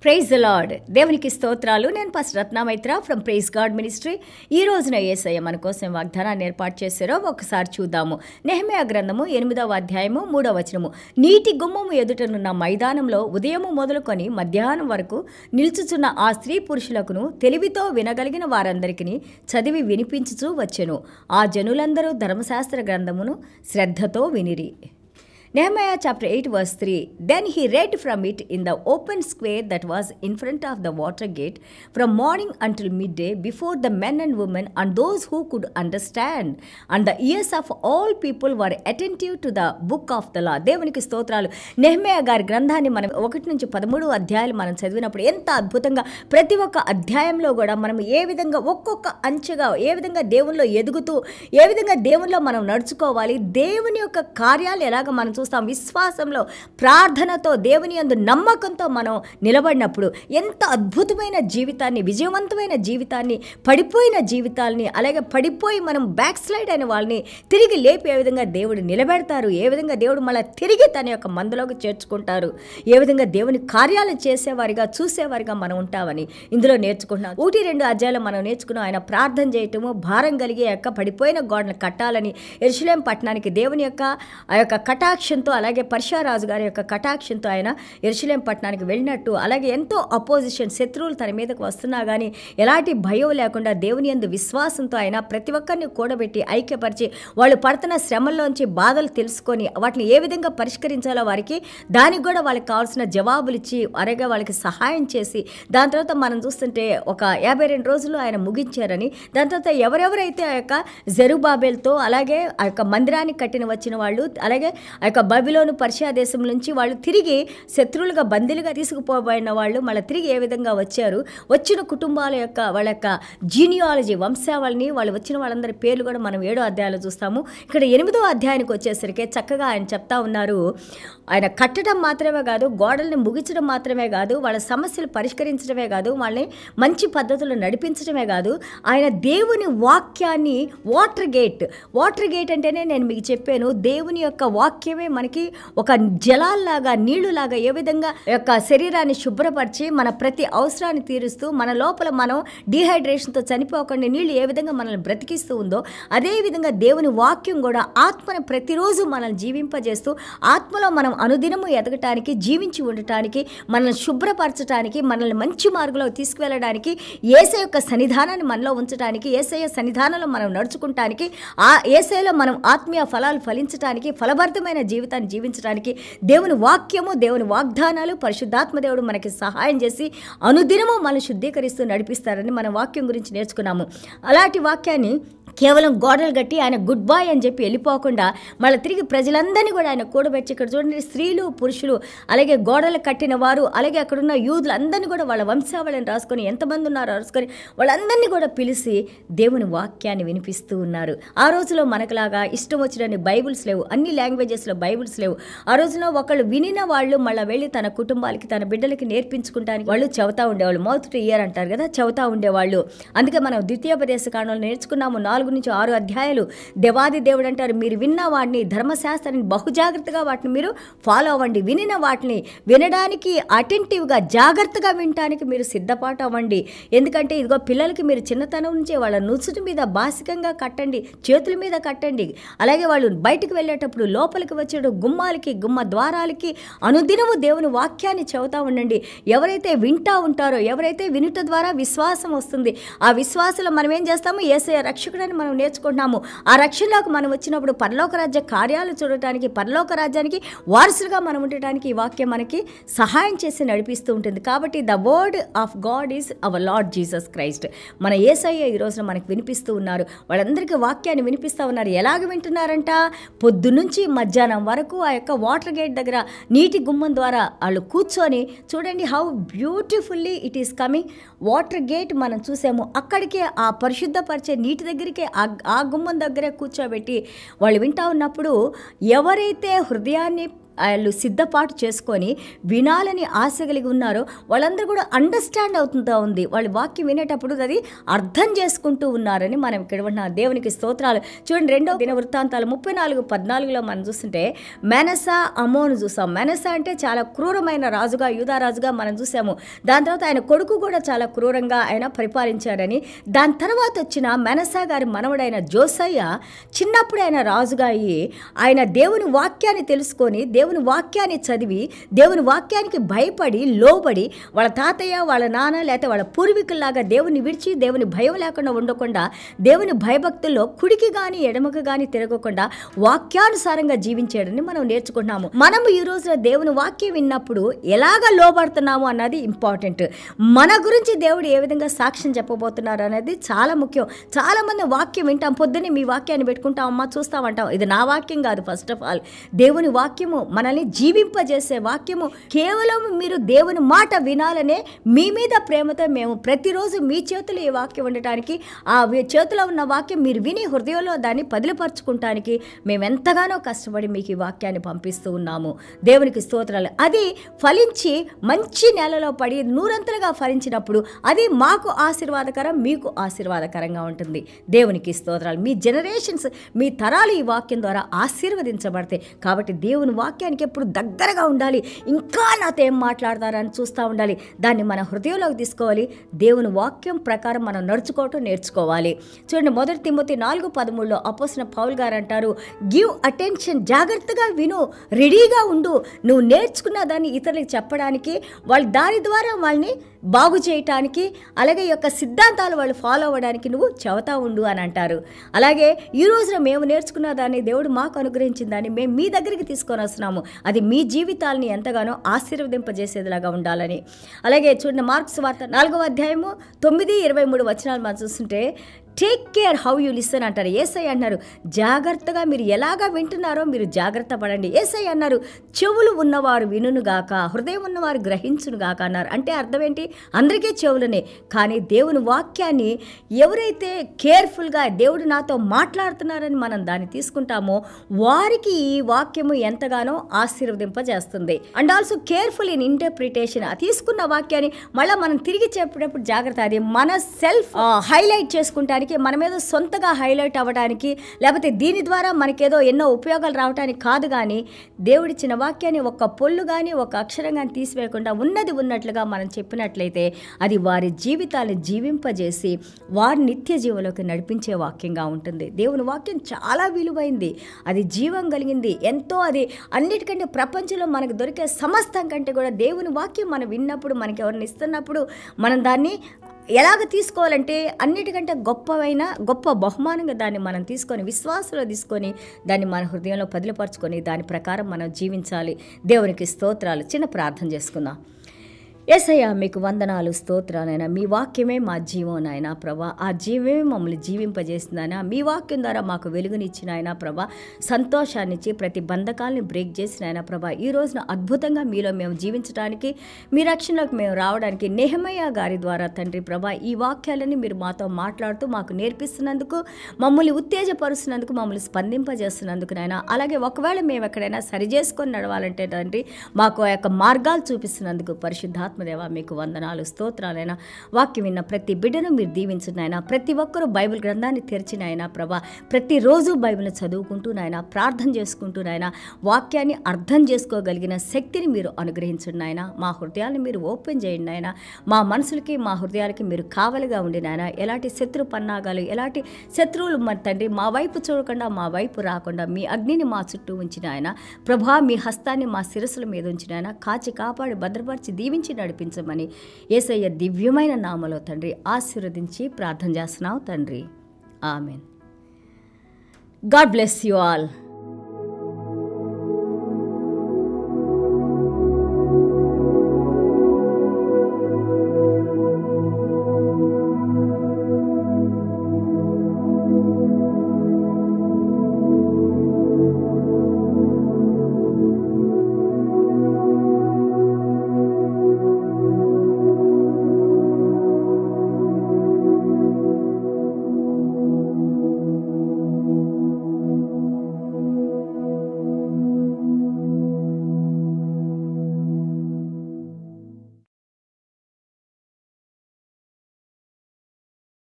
praise the lord దేవునికి స్తోత్రాలు నేను పస్ రత్నామైత్ర ఫ్రమ్ ప్రైజ్ గాడ్ మినిస్ట్రీ ఈ రోజున ఏసయ్య మన కోసం వాగ్దానాన్ని ఏర్పాటు చేశారో ఒకసారి చూద్దాము నెహమే గ్రంథము ఎనిమిదవ అధ్యాయము మూడవ వచనము నీటి గుమ్మము ఎదుటనున్న మైదానంలో ఉదయము మొదలుకొని మధ్యాహ్నం వరకు నిల్చుచున్న ఆ స్త్రీ పురుషులకును తెలివితో వినగలిగిన వారందరికీ చదివి వినిపించుచూ వచ్చెను ఆ జనులందరూ ధర్మశాస్త్ర గ్రంథమును శ్రద్ధతో వినిరి Nehemiah chapter 8 verse 3 Then he read from it in the open square that was in front of the water gate from morning until midday before the men and women and those who could understand and the ears of all people were attentive to the book of the law దేవునికి స్తోత్రాలు నెహ్మయ గారి గ్రంథాన్ని మనం ఒకటి నుంచి పదమూడు అధ్యాయాలు మనం చదివినప్పుడు ఎంత అద్భుతంగా ప్రతి ఒక్క అధ్యాయంలో కూడా మనం ఏ విధంగా ఒక్కొక్క అంచెగా ఏ విధంగా దేవుల్లో ఎదుగుతూ ఏ విధంగా దేవుల్లో మనం నడుచుకోవాలి దేవుని యొక్క కార్యాలు ఎలాగ మనం చూస్తాం విశ్వాసంలో ప్రార్థనతో దేవుని యందు నమ్మకంతో మనం నిలబడినప్పుడు ఎంత అద్భుతమైన జీవితాన్ని విజయవంతమైన జీవితాన్ని పడిపోయిన జీవితాల్ని అలాగే పడిపోయి మనం బ్యాక్ స్లైడ్ అయిన వాళ్ళని తిరిగి లేపి ఏ విధంగా దేవుడు నిలబెడతారు ఏ విధంగా దేవుడు మళ్ళీ తిరిగి తన యొక్క మందులోకి చేర్చుకుంటారు ఏ విధంగా దేవుని కార్యాలు చేసేవారిగా చూసేవారిగా మనం ఉంటామని ఇందులో నేర్చుకుంటున్నాం ఒకటి రెండు అధ్యాయాలు మనం నేర్చుకున్నాం ఆయన ప్రార్థన చేయటము భారం కలిగే యొక్క పడిపోయిన గోడను కట్టాలని ఎరుషులేం పట్టణానికి దేవుని యొక్క ఆ యొక్క కటాక్షంతో అలాగే పర్షారాజు గారి యొక్క కటాక్షంతో ఆయన ఎరుషులేం పట్టణానికి వెళ్ళినట్టు అలాగే ఎంతో అపోజిషన్ శత్రువులు తన మీదకు వస్తున్నా కానీ ఎలాంటి భయం లేకుండా దేవుని యందు విశ్వాసంతో ఆయన ప్రతి ఒక్కరిని కూడబెట్టి ఐక్యపరిచి వాళ్ళు పడుతున్న శ్రమల్లోంచి బాధలు తెలుసుకొని వాటిని ఏ విధంగా పరిష్కరించాలో వారికి దానికి కూడా వాళ్ళకి కావాల్సిన జవాబులు ఇచ్చి అరగా వాళ్ళకి సహాయం చేసి దాని తర్వాత మనం చూస్తుంటే ఒక యాభై రెండు రోజులు ఆయన ముగించారని దాని తర్వాత ఎవరెవరైతే ఆ యొక్క జెరుబాబేల్తో అలాగే ఆ యొక్క మందిరాన్ని కట్టిన వచ్చిన వాళ్ళు అలాగే ఆ యొక్క బబిలోను పర్షియా దేశం నుంచి వాళ్ళు తిరిగి శత్రువులుగా బందీలుగా తీసుకుపోబడిన వాళ్ళు మళ్ళీ తిరిగి ఏ విధంగా వచ్చారు వచ్చిన కుటుంబాల యొక్క వాళ్ళ యొక్క జీనియాలజీ వంశావళిని వాళ్ళు వచ్చిన వాళ్ళందరి పేర్లు కూడా మనం ఏడో అధ్యాయాలు చూస్తాము ఇక్కడ ఎనిమిదో అధ్యాయానికి వచ్చేసరికి చక్కగా ఆయన చెప్తా ఉన్నారు ఆయన కట్టడం మాత్రమే కాదు గోడల్ని ముగించడం మాత్రమే కాదు వాళ్ళ సమస్యలు పరిష్కరించడమే కాదు వాళ్ళని మంచి పద్ధతుల్లో నడిపించడమే కాదు ఆయన దేవుని వాక్యాన్ని వాటర్ గేట్ వాటర్ గేట్ అంటేనే నేను మీకు చెప్పాను దేవుని యొక్క వాక్యమే మనకి ఒక జలాల్లాగా నీళ్లులాగా ఏ విధంగా యొక్క శరీరాన్ని శుభ్రపరిచి మన ప్రతి అవసరాన్ని తీరుస్తూ మన లోపల మనం డీహైడ్రేషన్తో చనిపోకుండా నీళ్లు ఏ విధంగా మనల్ని బ్రతికిస్తూ ఉందో అదే విధంగా దేవుని వాక్యం కూడా ఆత్మను ప్రతిరోజు మనల్ని జీవింపజేస్తూ ఆత్మలో మనం అనుదినము ఎదగటానికి జీవించి ఉండటానికి మనల్ని శుభ్రపరచడానికి మనల్ని మంచి మార్గంలో తీసుకువెళ్ళడానికి ఏసై యొక్క సన్నిధానాన్ని మనలో ఉంచడానికి ఏసయ సన్నిధానంలో మనం నడుచుకుంటానికి ఆ ఏసైలో మనం ఆత్మీయ ఫలాలు ఫలించడానికి ఫలభరితమైన జీవితాన్ని జీవించడానికి దేవుని వాక్యము దేవుని వాగ్దానాలు పరిశుద్ధాత్మ దేవుడు మనకి సహాయం చేసి అనుదినము మనం శుద్ధీకరిస్తూ నడిపిస్తారని మన వాక్యం గురించి నేర్చుకున్నాము అలాంటి వాక్యాన్ని కేవలం గోడలు కట్టి ఆయన గుడ్ బాయ్ అని చెప్పి వెళ్ళిపోకుండా మళ్ళీ తిరిగి ప్రజలందరినీ కూడా ఆయన కూడబెట్టి ఇక్కడ చూడండి స్త్రీలు పురుషులు అలాగే గోడలు కట్టిన వారు అలాగే అక్కడున్న యూదులు అందరినీ కూడా వాళ్ళ వంశావళిని రాసుకొని ఎంతమంది ఉన్నారో రాసుకొని వాళ్ళందరినీ కూడా పిలిచి దేవుని వాక్యాన్ని వినిపిస్తూ ఉన్నారు ఆ రోజులో మనకులాగా ఇష్టం వచ్చినన్ని బైబుల్స్ లేవు అన్ని లాంగ్వేజెస్లో బైబుల్స్ లేవు ఆ రోజున ఒకళ్ళు వినిన వాళ్ళు మళ్ళీ వెళ్ళి తన కుటుంబాలకి తన బిడ్డలకి నేర్పించుకుంటానికి వాళ్ళు చెబుతా ఉండేవాళ్ళు మౌత్ టు ఇయర్ అంటారు కదా చెబుతా ఉండేవాళ్ళు అందుకే మనం ద్వితీయోపదేశ కాలంలో నేర్చుకున్నాము నాలుగు నుంచి ఆరు అధ్యాయాలు దేవాది దేవుడు అంటారు మీరు విన్న వాటిని ధర్మశాస్త్రాన్ని బహుజాగ్రత్తగా వాటిని మీరు ఫాలో అవ్వండి వినిన వాటిని వినడానికి అటెంటివ్గా జాగ్రత్తగా వినటానికి మీరు సిద్ధపాటు అవ్వండి ఎందుకంటే ఇదిగో పిల్లలకి మీరు చిన్నతనం నుంచే వాళ్ళ నుసుటి మీద బాసికంగా కట్టండి చేతుల మీద కట్టండి అలాగే వాళ్ళు బయటకు వెళ్ళేటప్పుడు లోపలికి వచ్చేటప్పుడు గుమ్మాలకి గుమ్మ ద్వారాలకి అనుదినము దేవుని వాక్యాన్ని చెబుతా ఉండండి ఎవరైతే వింటా ఉంటారో ఎవరైతే వినుట ద్వారా విశ్వాసం వస్తుంది ఆ విశ్వాసంలో మనం ఏం చేస్తాము ఏసయ రక్షకుడని మనం నేర్చుకుంటున్నాము ఆ రక్షణలోకి మనం వచ్చినప్పుడు పరలోక రాజ్య కార్యాలు చూడటానికి పరలోక రాజ్యానికి వారసులుగా మనం ఉండటానికి ఈ వాక్యం మనకి సహాయం చేసి నడిపిస్తూ ఉంటుంది కాబట్టి the word of God is our Lord Jesus Christ మన ఏసయ్య ఈ రోజున మనకు వినిపిస్తూ ఉన్నారు వాళ్ళందరికీ వాక్యాన్ని వినిపిస్తూ ఉన్నారు ఎలాగ వింటున్నారంట పొద్దునుంచి మధ్యాహ్నం వరకు ఆ యొక్క వాటర్ గేట్ దగ్గర నీటి గుమ్మం ద్వారా వాళ్ళు కూర్చొని చూడండి how beautifully it is coming water gate మనం చూసాము అక్కడికే ఆ పరిశుద్ధపరిచే నీటి దగ్గరికే ఆ ఆ గుమ్మం దగ్గరే కూర్చోబెట్టి వాళ్ళు వింటా ఉన్నప్పుడు ఎవరైతే హృదయాన్ని వాళ్ళు సిద్ధపాటు చేసుకొని వినాలని ఆశ కలిగి ఉన్నారో వాళ్ళందరూ కూడా అండర్స్టాండ్ అవుతుంటా ఉంది వాళ్ళ వాక్యం వినేటప్పుడు అది అర్థం చేసుకుంటూ ఉన్నారని మనం ఇక్కడ ఉన్న దేవునికి స్తోత్రాలు చూడండి రెండో దిన వృత్తాంతాలు ముప్పై నాలుగు పద్నాలుగులో మనం చూస్తుంటే మెనసా అమోను చూసాం మెనసా అంటే చాలా క్రూరమైన రాజుగా యూదారాజుగా మనం చూసాము దాని తర్వాత ఆయన కొడుకు కూడా చాలా క్రూరంగా ఆయన పరిపాలించారని దాని తర్వాత వచ్చిన మెనసా గారి మనవడైన జోసయ్య చిన్నప్పుడు ఆయన రాజుగా అయ్యి ఆయన దేవుని వాక్యాన్ని తెలుసుకొని దేవుని వాక్యాన్ని చదివి దేవుని వాక్యానికి భయపడి లోబడి వాళ్ళ తాతయ్య వాళ్ళ నాన్న లేకపోతే వాళ్ళ పూర్వీకుల్లాగా దేవుని విడిచి దేవుని భయం లేకుండా ఉండకుండా దేవుని భయభక్తుల్లో కుడికి కానీ ఎడమకు కానీ తిరగకుండా వాక్యానుసారంగా జీవించాడని మనం నేర్చుకుంటున్నాము మనము ఈ రోజున దేవుని వాక్యం విన్నప్పుడు ఎలాగ లోబడుతున్నాము అన్నది ఇంపార్టెంట్ మన గురించి దేవుడు ఏ విధంగా సాక్ష్యం చెప్పబోతున్నారు అనేది చాలా ముఖ్యం చాలా మంది వాక్యం వింటాం పొద్దున్నే మీ వాక్యాన్ని పెట్టుకుంటాం అమ్మా చూస్తామంటాం ఇది నా వాక్యం కాదు ఫస్ట్ ఆఫ్ ఆల్ దేవుని వాక్యము మనల్ని జీవింపజేసే వాక్యము కేవలం మీరు దేవుని మాట వినాలనే మీ మీద ప్రేమతో మేము ప్రతిరోజు మీ చేతులు ఈ వాక్యం ఉండటానికి ఆ వి- చేతిలో ఉన్న వాక్యం మీరు విని హృదయంలో దాన్ని పదిలపరచుకుంటానికి మేము ఎంతగానో కష్టపడి మీకు ఈ వాక్యాన్ని పంపిస్తూ ఉన్నాము దేవునికి స్తోత్రాలు అది ఫలించి మంచి నెలలో పడి నూరంతలుగా ఫలించినప్పుడు అది మాకు ఆశీర్వాదకరం మీకు ఆశీర్వాదకరంగా ఉంటుంది దేవునికి స్తోత్రాలు మీ జనరేషన్స్ మీ తరాలు ఈ వాక్యం ద్వారా ఆశీర్వదించబడతాయి కాబట్టి దేవుని వాక్యానికి ఎప్పుడు దగ్గరగా ఉండాలి ఇంకా నాతో ఏం మాట్లాడతారని చూస్తూ ఉండాలి దాన్ని మన హృదయంలోకి తీసుకోవాలి దేవుని వాక్యం ప్రకారం మనం నడుచుకోవటం నేర్చుకోవాలి చూడండి మొదటి తిమ్మతి నాలుగు పదమూడులో అపోసిన పౌల్ గారు అంటారు గివ్ అటెన్షన్ జాగ్రత్తగా విను రెడీగా ఉండు నువ్వు నేర్చుకున్న దాన్ని ఇతరులకు చెప్పడానికి వాళ్ళు దాని ద్వారా వాళ్ళని బాగు చేయటానికి అలాగే ఈ యొక్క సిద్ధాంతాలు వాళ్ళు ఫాలో అవ్వడానికి నువ్వు చెబుతా ఉండు అని అంటారు అలాగే ఈ రోజున మేము నేర్చుకున్న దాన్ని దేవుడు మాకు అనుగ్రహించిన దాన్ని మేము మీ దగ్గరికి తీసుకొని వస్తున్నాము అది మీ జీవితాలని ఎంతగానో ఆశీర్వదింపజేసేదిలాగా ఉండాలని అలాగే చూడండి మార్క్స్ వార్త నాలుగవ అధ్యాయము తొమ్మిది ఇరవై మూడు వచనాలు మనం చూస్తుంటే take care how you listen అంటారు ఏసై అన్నారు జాగ్రత్తగా మీరు ఎలాగా వింటున్నారో మీరు జాగ్రత్త పడండి ఏసై అన్నారు చెవులు ఉన్నవారు వినుగాక హృదయం ఉన్నవారు గ్రహించునుగాక అన్నారు అంటే అర్థం ఏంటి అందరికీ చెవులనే కానీ దేవుని వాక్యాన్ని ఎవరైతే కేర్ఫుల్గా దేవుడు నాతో మాట్లాడుతున్నారని మనం దాన్ని తీసుకుంటామో వారికి ఈ వాక్యము ఎంతగానో ఆశీర్వదింపజేస్తుంది and also careful in interpretation తీసుకున్న వాక్యాన్ని మళ్ళీ మనం తిరిగి చెప్పేటప్పుడు జాగ్రత్త అది మన సెల్ఫ్ హైలైట్ చేసుకుంటానికి మన మీద సొంతగా హైలైట్ అవ్వడానికి లేకపోతే దీని ద్వారా మనకేదో ఎన్నో ఉపయోగాలు రావడానికి కాదు కానీ దేవుడిచ్చిన వాక్యాన్ని ఒక పొల్లు కానీ ఒక అక్షరం కానీ తీసివేయకుండా ఉన్నది ఉన్నట్లుగా మనం చెప్పినట్లయితే అది వారి జీవితాన్ని జీవింపజేసి వారి నిత్య జీవంలోకి నడిపించే వాక్యంగా ఉంటుంది దేవుని వాక్యం చాలా విలువైంది అది జీవం కలిగింది ఎంతో అది అన్నిటికంటే ప్రపంచంలో మనకు దొరికే సమస్తం కంటే కూడా దేవుని వాక్యం మనం విన్నప్పుడు మనకి ఎవరిని ఇస్తున్నప్పుడు మనం దాన్ని ఎలాగ తీసుకోవాలంటే అన్నిటికంటే గొప్పవైన గొప్ప బహుమానంగా దాన్ని మనం తీసుకొని విశ్వాసంలో తీసుకొని దాన్ని మన హృదయంలో పదిలపరచుకొని దాని ప్రకారం మనం జీవించాలి దేవునికి స్తోత్రాలు చిన్న ప్రార్థన చేసుకుందాం ఎసయ్యా మీకు వందనాలు స్తోత్రాలైనా మీ వాక్యమే మా జీవం నాయన ప్రభా ఆ జీవమే మమ్మల్ని జీవింపజేసిందైనా మీ వాక్యం ద్వారా మాకు వెలుగునిచ్చిన ఆయన ప్రభా సంతోషాన్నిచ్చి ప్రతి బంధకాల్ని బ్రేక్ చేసిన ఆయన ప్రభా ఈ రోజున అద్భుతంగా మీలో మేము జీవించడానికి మీ రక్షణలోకి మేము రావడానికి నెహమయ్య గారి ద్వారా తండ్రి ప్రభా ఈ వాక్యాలని మీరు మాతో మాట్లాడుతూ మాకు నేర్పిస్తున్నందుకు మమ్మల్ని ఉత్తేజపరుస్తున్నందుకు మమ్మల్ని స్పందింపజేస్తున్నందుకు నాయన అలాగే ఒకవేళ మేము ఎక్కడైనా సరి చేసుకొని నడవాలంటే తండ్రి మాకు ఆ యొక్క మార్గాలు చూపిస్తున్నందుకు పరిశుద్ధాత్మదేవ మీకు వందనాలు స్తోత్రాలైనా వాక్యం విన్న ప్రతి బిడ్డను మీరు దీవించిన ఆయన ప్రతి ఒక్కరూ బైబిల్ గ్రంథాన్ని తెరిచిన ఆయన ప్రభా ప్రతిరోజు బైబిల్ని చదువుకుంటూ నాయన ప్రార్థన చేసుకుంటూ నాయన వాక్యాన్ని అర్థం చేసుకోగలిగిన శక్తిని మీరు అనుగ్రహించండి నాయన మా హృదయాన్ని మీరు ఓపెన్ చేయండి నాయన మా మనసులకి మా హృదయాలకి మీరు కావలిగా ఉండి నాయన ఎలాంటి శత్రు పన్నాగాలు ఎలాంటి శత్రువులు మన తండ్రి మా వైపు చూడకుండా మా వైపు రాకుండా మీ అగ్నిని మా చుట్టూ ఉంచిన ఆయన ప్రభా మీ హస్తాన్ని మా శిరస్సుల మీద ఉంచిన ఆయన కాచి కాపాడి భద్రపరిచి దీవించి నడిపించమని ఏసయ్య దివ్యమైన నామలో తండ్రి ఆశీర్వదించి ప్రార్థన చేస్తున్నావు తండ్రి amen God bless you all